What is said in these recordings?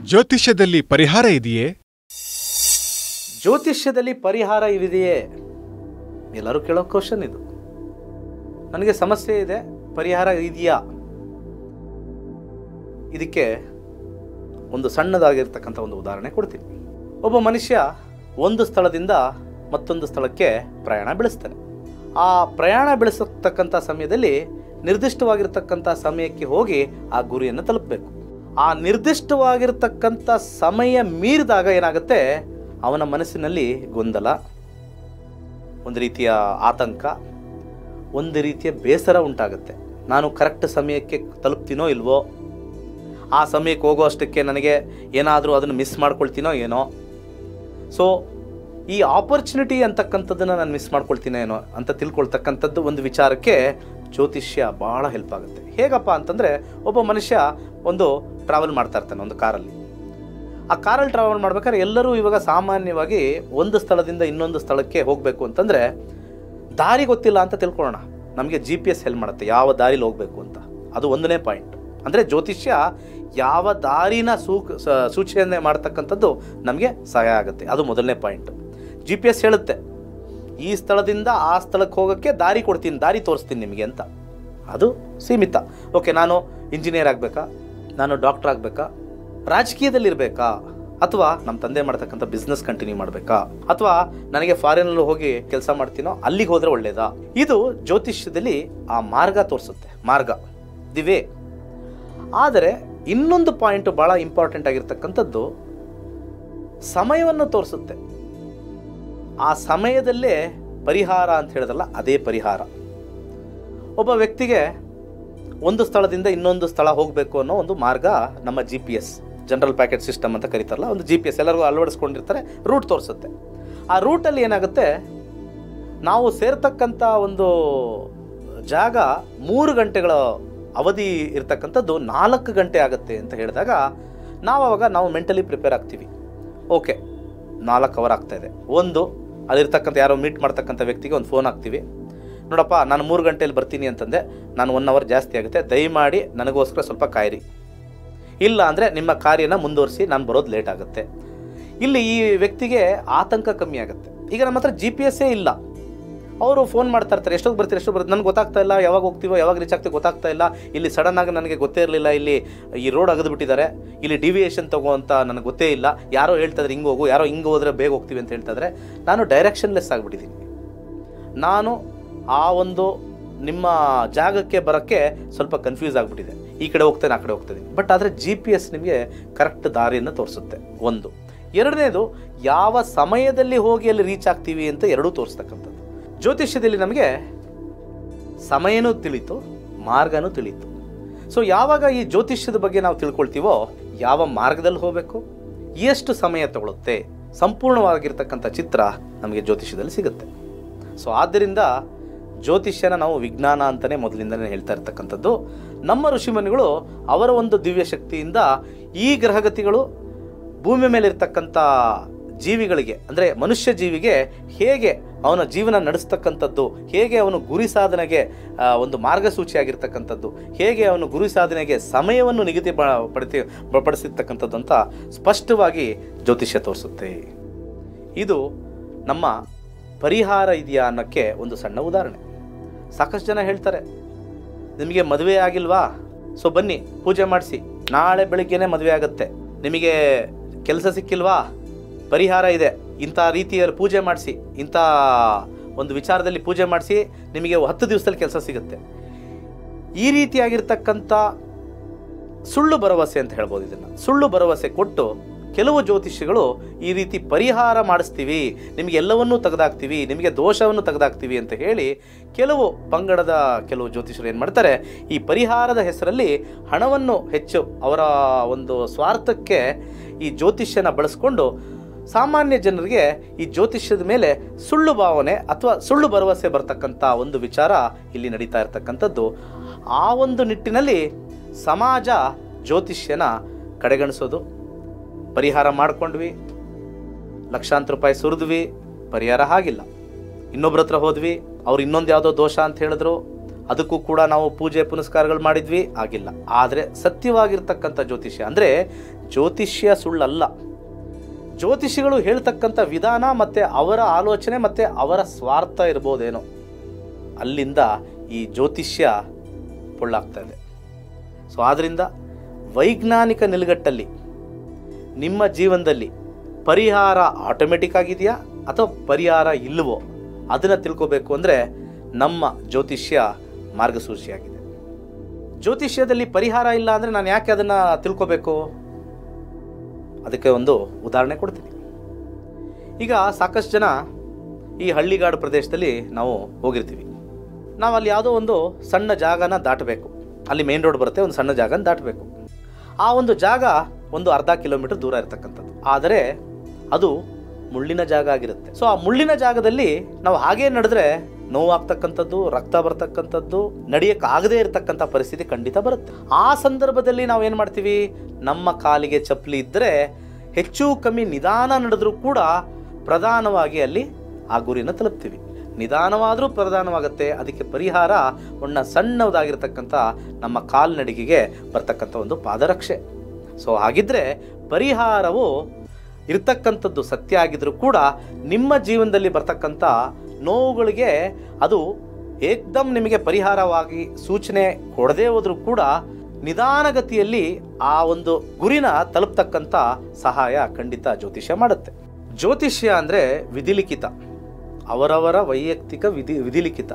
ಜ್ಯೋತಿಷ್ಯದಲ್ಲಿ ಪರಿಹಾರ ಇದೆಯೇ ಜ್ಯೋತಿಷ್ಯದಲ್ಲಿ ಪರಿಹಾರ ಇವಿದೆಯೇ ಎಲ್ಲರೂ ಕೇಳೋ ಕ್ವಶನ್ ಇದು ನನಗೆ ಸಮಸ್ಯೆ ಇದೆ ಪರಿಹಾರ ಇದೆಯಾ ಇದಕ್ಕೆ ಒಂದು ಸಣ್ಣದಾಗಿರ್ತಕ್ಕಂಥ ಒಂದು ಉದಾಹರಣೆ ಕೊಡ್ತೀನಿ ಒಬ್ಬ ಮನುಷ್ಯ ಒಂದು ಸ್ಥಳದಿಂದ ಮತ್ತೊಂದು ಸ್ಥಳಕ್ಕೆ ಪ್ರಯಾಣ ಬೆಳೆಸ್ತಾನೆ ಆ ಪ್ರಯಾಣ ಬೆಳೆಸತಕ್ಕಂಥ ಸಮಯದಲ್ಲಿ ನಿರ್ದಿಷ್ಟವಾಗಿರ್ತಕ್ಕಂಥ ಸಮಯಕ್ಕೆ ಹೋಗಿ ಆ ಗುರಿಯನ್ನು ತಲುಪಬೇಕು ಆ ನಿರ್ದಿಷ್ಟವಾಗಿರ್ತಕ್ಕಂಥ ಸಮಯ ಮೀರಿದಾಗ ಏನಾಗುತ್ತೆ ಅವನ ಮನಸ್ಸಿನಲ್ಲಿ ಗೊಂದಲ ಒಂದು ರೀತಿಯ ಆತಂಕ ಒಂದು ರೀತಿಯ ಬೇಸರ ಉಂಟಾಗುತ್ತೆ ನಾನು ಕರೆಕ್ಟ್ ಸಮಯಕ್ಕೆ ತಲುಪ್ತೀನೋ ಇಲ್ವೋ ಆ ಸಮಯಕ್ಕೆ ಹೋಗೋ ಅಷ್ಟಕ್ಕೆ ನನಗೆ ಏನಾದರೂ ಅದನ್ನು ಮಿಸ್ ಮಾಡ್ಕೊಳ್ತೀನೋ ಏನೋ ಸೊ ಈ ಆಪರ್ಚುನಿಟಿ ಅಂತಕ್ಕಂಥದ್ದನ್ನು ನಾನು ಮಿಸ್ ಮಾಡ್ಕೊಳ್ತೀನೋ ಏನೋ ಅಂತ ತಿಳ್ಕೊಳ್ತಕ್ಕಂಥದ್ದು ಒಂದು ವಿಚಾರಕ್ಕೆ ಜ್ಯೋತಿಷ್ಯ ಭಾಳ ಹೆಲ್ಪ್ ಆಗುತ್ತೆ ಹೇಗಪ್ಪ ಅಂತಂದರೆ ಒಬ್ಬ ಮನುಷ್ಯ ಒಂದು ಟ್ರಾವೆಲ್ ಮಾಡ್ತಾ ಇರ್ತಾನೆ ಒಂದು ಕಾರಲ್ಲಿ ಆ ಕಾರಲ್ಲಿ ಟ್ರಾವೆಲ್ ಮಾಡ್ಬೇಕಾದ್ರೆ ಎಲ್ಲರೂ ಇವಾಗ ಸಾಮಾನ್ಯವಾಗಿ ಒಂದು ಸ್ಥಳದಿಂದ ಇನ್ನೊಂದು ಸ್ಥಳಕ್ಕೆ ಹೋಗಬೇಕು ಅಂತಂದರೆ ದಾರಿ ಗೊತ್ತಿಲ್ಲ ಅಂತ ತಿಳ್ಕೊಳ್ಳೋಣ ನಮಗೆ ಜಿ ಪಿ ಎಸ್ ಹೆಲ್ಪ್ ಮಾಡುತ್ತೆ ಯಾವ ದಾರಿಲಿ ಹೋಗಬೇಕು ಅಂತ ಅದು ಒಂದನೇ ಪಾಯಿಂಟ್ ಅಂದರೆ ಜ್ಯೋತಿಷ್ಯ ಯಾವ ದಾರಿನ ಸೂಕ್ ಸ- ಸೂಚನೆ ಮಾಡ್ತಕ್ಕಂಥದ್ದು ನಮಗೆ ಸಹಾಯ ಆಗುತ್ತೆ ಅದು ಮೊದಲನೇ ಪಾಯಿಂಟ್ ಜಿ ಪಿ ಎಸ್ ಹೇಳುತ್ತೆ ಈ ಸ್ಥಳದಿಂದ ಆ ಸ್ಥಳಕ್ಕೆ ಹೋಗೋಕ್ಕೆ ದಾರಿ ಕೊಡ್ತೀನಿ ದಾರಿ ತೋರಿಸ್ತೀನಿ ನಿಮಗೆ ಅಂತ ಅದು ಸೀಮಿತ ಓಕೆ ನಾನು ಇಂಜಿನಿಯರ್ ಆಗಬೇಕಾ ನಾನು ಡಾಕ್ಟರ್ ಆಗಬೇಕಾ ರಾಜಕೀಯದಲ್ಲಿರಬೇಕಾ ಅಥವಾ ನಮ್ಮ ತಂದೆ ಮಾಡ್ತಕ್ಕಂಥ ಬಿಸ್ನೆಸ್ ಕಂಟಿನ್ಯೂ ಮಾಡಬೇಕಾ ಅಥವಾ ನನಗೆ ಫಾರಿನಲ್ಲಿ ಹೋಗಿ ಕೆಲಸ ಮಾಡ್ತೀನೋ ಅಲ್ಲಿಗೆ ಹೋದರೆ ಒಳ್ಳೇದಾ ಇದು ಜ್ಯೋತಿಷ್ಯದಲ್ಲಿ ಆ ಮಾರ್ಗ ತೋರಿಸುತ್ತೆ ಮಾರ್ಗ ದಿ ವೇ ಆದರೆ ಇನ್ನೊಂದು ಪಾಯಿಂಟ್ ಭಾಳ ಇಂಪಾರ್ಟೆಂಟ್ ಆಗಿರ್ತಕ್ಕಂಥದ್ದು ಸಮಯವನ್ನು ತೋರಿಸುತ್ತೆ ಆ ಸಮಯದಲ್ಲೇ ಪರಿಹಾರ ಅಂತ ಹೇಳಿದ್ರಲ್ಲ ಅದೇ ಪರಿಹಾರ ಒಬ್ಬ ವ್ಯಕ್ತಿಗೆ ಒಂದು ಸ್ಥಳದಿಂದ ಇನ್ನೊಂದು ಸ್ಥಳ ಹೋಗಬೇಕು ಅನ್ನೋ ಒಂದು ಮಾರ್ಗ ನಮ್ಮ G P S general packet system ಅಂತ ಕರೀತಾರಲ್ಲ ಒಂದು ಜಿ ಪಿ ಎಸ್ ಎಲ್ಲರಿಗೂ ಅಳವಡಿಸ್ಕೊಂಡಿರ್ತಾರೆ ರೂಟ್ ತೋರಿಸುತ್ತೆ ಆ ರೂಟಲ್ಲಿ ಏನಾಗುತ್ತೆ ನಾವು ಸೇರ್ತಕ್ಕಂಥ ಒಂದು ಜಾಗ ಮೂರು ಗಂಟೆಗಳ ಅವಧಿ ಇರ್ತಕ್ಕಂಥದ್ದು ನಾಲ್ಕು ಗಂಟೆ ಆಗುತ್ತೆ ಅಂತ ಹೇಳಿದಾಗ ನಾವು ಅವಾಗ ನಾವು ಮೆಂಟಲಿ ಪ್ರಿಪೇರ್ ಆಗ್ತೀವಿ ಓಕೆ ನಾಲ್ಕು ಅವರ್ ಆಗ್ತಾ ಇದೆ ಒಂದು ಅಲ್ಲಿರ್ತಕ್ಕಂಥ ಯಾರೋ ಮೀಟ್ ಮಾಡ್ತಕ್ಕಂಥ ವ್ಯಕ್ತಿಗೆ ಒಂದು ಫೋನ್ ಹಾಕ್ತೀವಿ ನೋಡಪ್ಪ ನಾನು ಮೂರು ಗಂಟೆಯಲ್ಲಿ ಬರ್ತೀನಿ ಅಂತಂದೆ ನಾನು ಒನ್ ಅವರ್ ಜಾಸ್ತಿ ಆಗುತ್ತೆ ದಯಮಾಡಿ ನನಗೋಸ್ಕರ ಸ್ವಲ್ಪ ಕಾಯಿರಿ ಇಲ್ಲ ಅಂದರೆ ನಿಮ್ಮ ಕಾರ್ಯನ ಮುಂದುವರಿಸಿ ನಾನು ಬರೋದು ಲೇಟ್ ಆಗುತ್ತೆ ಇಲ್ಲಿ ಈ ವ್ಯಕ್ತಿಗೆ ಆತಂಕ ಕಮ್ಮಿ ಆಗುತ್ತೆ ಈಗ ನಮ್ಮ ಹತ್ರ ಜಿ ಪಿ ಎಸ್ಸೇ ಇಲ್ಲ ಅವರು ಫೋನ್ ಮಾಡ್ತಾ ಇರ್ತಾರೆ ಎಷ್ಟೊತ್ತು ಬರ್ತೀರಿ ಎಷ್ಟು ಬರ್ತೀರಿ ನನಗೆ ಗೊತ್ತಾಗ್ತಾ ಇಲ್ಲ ಯಾವಾಗ ಹೋಗ್ತೀವೋ ಯಾವಾಗ ರೀಚ್ ಆಗ್ತೀವಿ ಗೊತ್ತಾಗ್ತಾ ಇಲ್ಲ ಇಲ್ಲಿ ಸಡನ್ ಆಗಿ ನನಗೆ ಗೊತ್ತೇ ಇರಲಿಲ್ಲ ಇಲ್ಲಿ ಈ ರೋಡ್ ಅಗದು ಬಿಟ್ಟಿದ್ದಾರೆ ಇಲ್ಲಿ ಡಿವಿಯೇಷನ್ ತಗೋ ಅಂತ ನನಗೆ ಗೊತ್ತೇ ಇಲ್ಲ ಯಾರೋ ಹೇಳ್ತಾ ಇದ್ರೆ ಹಿಂಗೆ ಹೋಗು ಯಾರೋ ಹಿಂಗೆ ಹೋದ್ರೆ ಬೇಗ ಹೋಗ್ತೀವಿ ಅಂತ ಹೇಳ್ತಾ ಇದ್ರೆ ನಾನು ಡೈರೆಕ್ಷನ್ಲೆಸ್ ಆಗಿಬಿಟ್ಟಿದ್ದೀನಿ ನಾನು ಆ ಒಂದು ನಿಮ್ಮ ಜಾಗಕ್ಕೆ ಬರೋಕ್ಕೆ ಸ್ವಲ್ಪ ಕನ್ಫ್ಯೂಸ್ ಆಗಿಬಿಟ್ಟಿದೆ ಈ ಕಡೆ ಹೋಗ್ತೇನೆ ಆ ಕಡೆ ಹೋಗ್ತೇನೆ ಬಟ್ ಆದರೆ ಜಿ ಪಿ ಎಸ್ ನಿಮಗೆ ಕರೆಕ್ಟ್ ದಾರಿಯನ್ನು ತೋರಿಸುತ್ತೆ ಒಂದು ಎರಡನೇದು ಯಾವ ಸಮಯದಲ್ಲಿ ಹೋಗಿ ಅಲ್ಲಿ ರೀಚ್ ಆಗ್ತೀವಿ ಅಂತ ಎರಡೂ ತೋರಿಸ್ತಕ್ಕಂಥದ್ದು ಜ್ಯೋತಿಷ್ಯದಲ್ಲಿ ನಮಗೆ ಸಮಯನೂ ತಿಳಿತು ಮಾರ್ಗನೂ ತಿಳಿತು ಸೊ ಯಾವಾಗ ಈ ಜ್ಯೋತಿಷ್ಯದ ಬಗ್ಗೆ ನಾವು ತಿಳ್ಕೊಳ್ತೀವೋ ಯಾವ ಮಾರ್ಗದಲ್ಲಿ ಹೋಗಬೇಕು ಎಷ್ಟು ಸಮಯ ತಗೊಳುತ್ತೆ ಸಂಪೂರ್ಣವಾಗಿರ್ತಕ್ಕಂಥ ಚಿತ್ರ ನಮಗೆ ಜ್ಯೋತಿಷ್ಯದಲ್ಲಿ ಸಿಗುತ್ತೆ ಸೊ ಆದ್ದರಿಂದ ಜ್ಯೋತಿಷ್ಯನ ನಾವು ವಿಜ್ಞಾನ ಅಂತಲೇ ಮೊದಲಿಂದನೇ ಹೇಳ್ತಾ ಇರ್ತಕ್ಕಂಥದ್ದು ನಮ್ಮ ಋಷಿಮುನಿಗಳು ಅವರ ಒಂದು ದಿವ್ಯ ಶಕ್ತಿಯಿಂದ ಈ ಗ್ರಹಗತಿಗಳು ಭೂಮಿ ಮೇಲೆ ಇರ್ತಕ್ಕಂಥ ಜೀವಿಗಳಿಗೆ ಅಂದರೆ ಮನುಷ್ಯ ಜೀವಿಗೆ ಹೇಗೆ ಅವನ ಜೀವನ ನಡೆಸ್ತಕ್ಕಂಥದ್ದು ಹೇಗೆ ಅವನು ಗುರಿ ಸಾಧನೆಗೆ ಆ, ಒಂದು ಮಾರ್ಗಸೂಚಿಯಾಗಿರ್ತಕ್ಕಂಥದ್ದು ಹೇಗೆ ಅವನು ಗುರಿ ಸಾಧನೆಗೆ ಸಮಯವನ್ನು ನಿಗದಿ ಪ- ಪಡಿತಿ ಪಡಿಸಿರ್ತಕ್ಕಂಥದ್ದು ಅಂತ ಸ್ಪಷ್ಟವಾಗಿ ಜ್ಯೋತಿಷ್ಯ ತೋರಿಸುತ್ತೆ ಇದು ನಮ್ಮ ಪರಿಹಾರ ಇದೆಯಾ ಅನ್ನೋಕ್ಕೆ ಒಂದು ಸಣ್ಣ ಉದಾಹರಣೆ ಸಾಕಷ್ಟು ಜನ ಹೇಳ್ತಾರೆ ನಿಮಗೆ ಮದುವೆ ಆಗಿಲ್ವಾ ಸೊ ಬನ್ನಿ ಪೂಜೆ ಮಾಡಿಸಿ ನಾಳೆ ಬೆಳಿಗ್ಗೆನೇ ಮದುವೆ ಆಗುತ್ತೆ ನಿಮಗೆ ಕೆಲಸ ಸಿಕ್ಕಿಲ್ವಾ ಪರಿಹಾರ ಇದೆ ಇಂಥ ರೀತಿಯಲ್ಲಿ ಪೂಜೆ ಮಾಡಿಸಿ ಇಂಥ ಒಂದು ವಿಚಾರದಲ್ಲಿ ಪೂಜೆ ಮಾಡಿಸಿ ನಿಮಗೆ ಹತ್ತು ದಿವಸದಲ್ಲಿ ಕೆಲಸ ಸಿಗುತ್ತೆ ಈ ರೀತಿಯಾಗಿರ್ತಕ್ಕಂಥ ಸುಳ್ಳು ಭರವಸೆ ಅಂತ ಹೇಳ್ಬೋದು ಇದನ್ನು ಸುಳ್ಳು ಭರವಸೆ ಕೊಟ್ಟು ಕೆಲವು ಜ್ಯೋತಿಷಿಗಳು ಈ ರೀತಿ ಪರಿಹಾರ ಮಾಡಿಸ್ತೀವಿ ನಿಮಗೆ ಎಲ್ಲವನ್ನೂ ತೆಗೆದಾಕ್ತೀವಿ ನಿಮಗೆ ದೋಷವನ್ನು ತೆಗೆದಾಕ್ತೀವಿ ಅಂತ ಹೇಳಿ ಕೆಲವು ಪಂಗಡದ ಕೆಲವು ಜ್ಯೋತಿಷರು ಏನು ಮಾಡ್ತಾರೆ ಈ ಪರಿಹಾರದ ಹೆಸರಲ್ಲಿ ಹಣವನ್ನು ಹೆಚ್ಚು ಅವರ ಒಂದು ಸ್ವಾರ್ಥಕ್ಕೆ ಈ ಜ್ಯೋತಿಷ್ಯನ ಬಳಸ್ಕೊಂಡು ಸಾಮಾನ್ಯ ಜನರಿಗೆ ಈ ಜ್ಯೋತಿಷ್ಯದ ಮೇಲೆ ಸುಳ್ಳು ಭಾವನೆ ಅಥವಾ ಸುಳ್ಳು ಭರವಸೆ ಬರ್ತಕ್ಕಂಥ ಒಂದು ವಿಚಾರ ಇಲ್ಲಿ ನಡೀತಾ ಇರತಕ್ಕಂಥದ್ದು ಆ ಒಂದು ನಿಟ್ಟಿನಲ್ಲಿ ಸಮಾಜ ಜ್ಯೋತಿಷ್ಯನ ಕಡೆಗಣಿಸೋದು ಪರಿಹಾರ ಮಾಡ್ಕೊಂಡ್ವಿ ಲಕ್ಷಾಂತರ ರೂಪಾಯಿ ಸುರಿದ್ವಿ ಪರಿಹಾರ ಆಗಿಲ್ಲ ಇನ್ನೊಬ್ರ ಹತ್ರ ಹೋದ್ವಿ ಅವ್ರು ಇನ್ನೊಂದು ಯಾವುದೋ ದೋಷ ಅಂತ ಹೇಳಿದ್ರು ಅದಕ್ಕೂ ಕೂಡ ನಾವು ಪೂಜೆ ಪುನಸ್ಕಾರಗಳು ಮಾಡಿದ್ವಿ ಆಗಿಲ್ಲ ಆದರೆ ಸತ್ಯವಾಗಿರ್ತಕ್ಕಂಥ ಜ್ಯೋತಿಷ್ಯ ಅಂದರೆ ಜ್ಯೋತಿಷ್ಯ ಸುಳ್ಳಲ್ಲ ಜ್ಯೋತಿಷಿಗಳು ಹೇಳ್ತಕ್ಕಂಥ ವಿಧಾನ ಮತ್ತು ಅವರ ಆಲೋಚನೆ ಮತ್ತು ಅವರ ಸ್ವಾರ್ಥ ಇರ್ಬೋದೇನೋ ಅಲ್ಲಿಂದ ಈ ಜ್ಯೋತಿಷ್ಯ ಪೊಳ್ಳಾಗ್ತಾ ಇದೆ ಸೊ ಆದ್ದರಿಂದ ವೈಜ್ಞಾನಿಕ ನಿಲುಗಟ್ಟಲ್ಲಿ ನಿಮ್ಮ ಜೀವನದಲ್ಲಿ ಪರಿಹಾರ ಆಟೋಮೆಟಿಕ್ ಆಗಿದೆಯಾ ಅಥವಾ ಪರಿಹಾರ ಇಲ್ಲವೋ ಅದನ್ನು ತಿಳ್ಕೋಬೇಕು ಅಂದರೆ ನಮ್ಮ ಜ್ಯೋತಿಷ್ಯ ಮಾರ್ಗಸೂಚಿಯಾಗಿದೆ ಜ್ಯೋತಿಷ್ಯದಲ್ಲಿ ಪರಿಹಾರ ಇಲ್ಲ ಅಂದರೆ ನಾನು ಯಾಕೆ ಅದನ್ನು ತಿಳ್ಕೋಬೇಕು ಅದಕ್ಕೆ ಒಂದು ಉದಾಹರಣೆ ಕೊಡ್ತೀನಿ ಈಗ ಸಾಕಷ್ಟು ಜನ ಈ ಹಳ್ಳಿಗಾಡು ಪ್ರದೇಶದಲ್ಲಿ ನಾವು ಹೋಗಿರ್ತೀವಿ ನಾವು ಅಲ್ಲಿ ಯಾವುದೋ ಒಂದು ಸಣ್ಣ ಜಾಗನ ದಾಟಬೇಕು ಅಲ್ಲಿ ಮೇನ್ ರೋಡ್ ಬರುತ್ತೆ ಒಂದು ಸಣ್ಣ ಜಾಗನ ದಾಟಬೇಕು ಆ ಒಂದು ಜಾಗ ಒಂದು ಅರ್ಧ ಕಿಲೋಮೀಟರ್ ದೂರ ಇರತಕ್ಕಂಥದ್ದು ಆದರೆ ಅದು ಮುಳ್ಳಿನ ಜಾಗ ಆಗಿರುತ್ತೆ ಸೊ ಆ ಮುಳ್ಳಿನ ಜಾಗದಲ್ಲಿ ನಾವು ಹಾಗೇ ನಡೆದ್ರೆ ನೋವಾಗ್ತಕ್ಕಂಥದ್ದು ರಕ್ತ ಬರ್ತಕ್ಕಂಥದ್ದು ನಡೆಯಕ್ಕಾಗದೇ ಇರತಕ್ಕಂಥ ಪರಿಸ್ಥಿತಿ ಖಂಡಿತ ಬರುತ್ತೆ ಆ ಸಂದರ್ಭದಲ್ಲಿ ನಾವು ಏನು ಮಾಡ್ತೀವಿ ನಮ್ಮ ಕಾಲಿಗೆ ಚಪ್ಪಲಿ ಇದ್ದರೆ ಹೆಚ್ಚು ಕಮ್ಮಿ ನಿಧಾನ ನಡೆದ್ರೂ ಕೂಡ ಪ್ರಧಾನವಾಗಿ ಅಲ್ಲಿ ಆ ಗುರಿನ ತಲುಪ್ತೀವಿ ನಿಧಾನವಾದರೂ ಪ್ರಧಾನವಾಗುತ್ತೆ ಅದಕ್ಕೆ ಪರಿಹಾರ ಒಣ್ಣ ಸಣ್ಣದಾಗಿರ್ತಕ್ಕಂಥ ನಮ್ಮ ಕಾಲ್ನಡಿಗೆಗೆ ಬರ್ತಕ್ಕಂಥ ಒಂದು ಪಾದರಕ್ಷೆ ಸೊ ಹಾಗಿದ್ರೆ ಪರಿಹಾರವು ಇರ್ತಕ್ಕಂಥದ್ದು ಸತ್ಯ ಆಗಿದ್ರೂ ಕೂಡ ನಿಮ್ಮ ಜೀವನದಲ್ಲಿ ಬರ್ತಕ್ಕಂಥ ನೋವುಗಳಿಗೆ ಅದು ಏಕ್ದಮ್ ನಿಮಗೆ ಪರಿಹಾರವಾಗಿ ಸೂಚನೆ ಕೊಡದೇ ಹೋದರೂ ಕೂಡ ನಿಧಾನಗತಿಯಲ್ಲಿ ಆ ಒಂದು ಗುರಿನ ತಲುಪ್ತಕ್ಕಂಥ ಸಹಾಯ ಖಂಡಿತ ಜ್ಯೋತಿಷ್ಯ ಮಾಡುತ್ತೆ ಜ್ಯೋತಿಷ್ಯ ಅಂದರೆ ವಿಧಿಲಿಖಿತ ಅವರವರ ವೈಯಕ್ತಿಕ ವಿಧಿ ವಿಧಿಲಿಖಿತ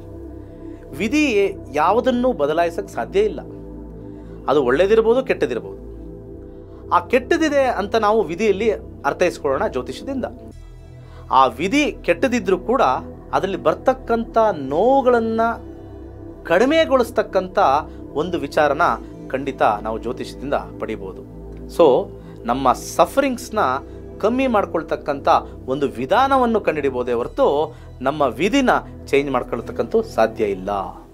ವಿಧಿ ಯಾವುದನ್ನು ಬದಲಾಯಿಸಕ್ಕೆ ಸಾಧ್ಯ ಇಲ್ಲ ಅದು ಒಳ್ಳೇದಿರ್ಬೋದು ಕೆಟ್ಟದಿರ್ಬೋದು ಆ ಕೆಟ್ಟದಿದೆ ಅಂತ ನಾವು ವಿಧಿಯಲ್ಲಿ ಅರ್ಥೈಸ್ಕೊಳ್ಳೋಣ ಜ್ಯೋತಿಷ್ಯದಿಂದ ಆ ವಿಧಿ ಕೆಟ್ಟದಿದ್ರೂ ಕೂಡ ಅದರಲ್ಲಿ ಬರ್ತಕ್ಕಂಥ ನೋವುಗಳನ್ನು ಕಡಿಮೆಗೊಳಿಸ್ತಕ್ಕಂಥ ಒಂದು ವಿಚಾರನ ಖಂಡಿತ ನಾವು ಜ್ಯೋತಿಷ್ಯದಿಂದ ಪಡಿಬೋದು ಸೊ ನಮ್ಮ ಸಫರಿಂಗ್ಸ್ನ ಕಮ್ಮಿ ಮಾಡ್ಕೊಳ್ತಕ್ಕಂಥ ಒಂದು ವಿಧಾನವನ್ನು ಕಂಡುಹಿಡಿಬೋದೇ ಹೊರತು ನಮ್ಮ ವಿಧಿನ ಚೇಂಜ್ ಮಾಡ್ಕೊಳ್ತಕ್ಕಂಥ ಸಾಧ್ಯ ಇಲ್ಲ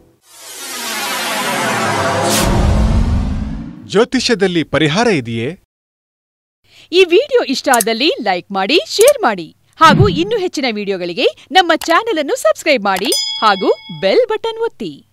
ಜ್ಯೋತಿಷ್ಯದಲ್ಲಿ ಪರಿಹಾರ ಇದೆಯೇ ಈ ವಿಡಿಯೋ ಇಷ್ಟ ಆದಲ್ಲಿ ಲೈಕ್ ಮಾಡಿ ಶೇರ್ ಮಾಡಿ ಹಾಗೂ ಇನ್ನೂ ಹೆಚ್ಚಿನ ವಿಡಿಯೋಗಳಿಗೆ ನಮ್ಮ ಚಾನೆಲ್ ಅನ್ನು ಸಬ್ಸ್ಕ್ರೈಬ್ ಮಾಡಿ ಹಾಗೂ ಬೆಲ್ ಬಟನ್ ಒತ್ತಿ